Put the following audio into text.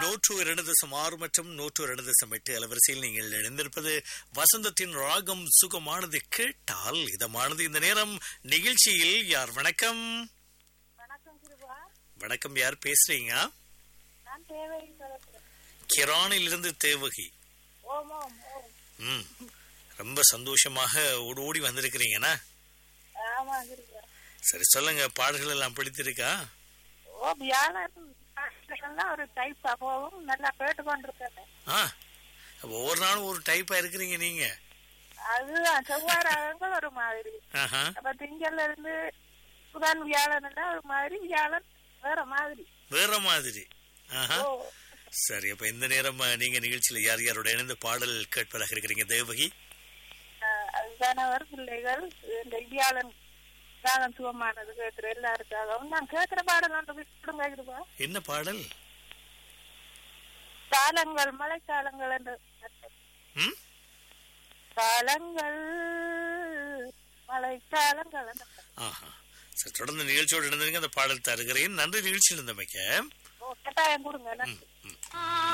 நூற்று இரண்டு தசம் ஆறு மற்றும் நூற்று இரண்டு தசம் எட்டு அலவரிசையில் நீங்கள் இணைந்திருப்பது வசந்தத்தின் ராகம் சுகமானது கேட்டால் இதமானது இந்த நேரம் நிகழ்ச்சியில் யார் வணக்கம் வணக்கம் கிருபா வணக்கம் யார் பேசுறீங்க நான் தேவை பேசுறேன் கிரானில் இருந்து தேவகி ஓம் ஓம் ஓம் ம் ரொம்ப சந்தோஷமாக ஓடி ஓடி வந்திருக்கிறீங்கண்ணா ஆமா கிருபா சரி சொல்லுங்க பாடல்கள் எல்லாம் பிடித்திருக்கா ஓ வியாழன் பாடல்கள்லாம் ஒரு டைப்பா போகும் நல்லா கேட்டு கொண்டிருக்கேன் ஆ அப்ப ஒவ்வொரு நாளும் ஒரு டைப்பா இருக்கிறீங்க நீங்க அதுதான் செவ்வாய் ராகங்கள் ஒரு மாதிரி ஆஹா அப்ப திங்கள்ல இருந்து புதன் வியாழன் எல்லாம் ஒரு மாதிரி வியாழன் வேற மாதிரி வேற மாதிரி ஆஹா ஓ சரி அப்ப இந்த நேரம் அஹ், நீங்க நிகழ்ச்சியில யார் யாரோட இணைந்து பாடல் கேட்பதாக இருக்கிறீங்க தேவகி அஹ், கணவர் பிள்ளைகள் இந்த வியாழன் ராகம் சுகமானது கேட்கிற எல்லாருக்காகவும் நான் கேட்கிற பாடல் ஒன்று விட்டுடுங்க கிருபா என்ன பாடல் காலங்கள் மழைக்காலங்கள் என்று ம் காலங்கள் மழைக்காலங்கள் என்று ஆஹா சரி தொடர்ந்து நிகழ்ச்சியோடு இணைந்திருங்க அந்த பாடல் தருகிறேன் நன்றி நிகழ்ச்சியில் இருந்தமைக்க ஓ கட்டாயம் கொடுங்க நன்றி ம் ம்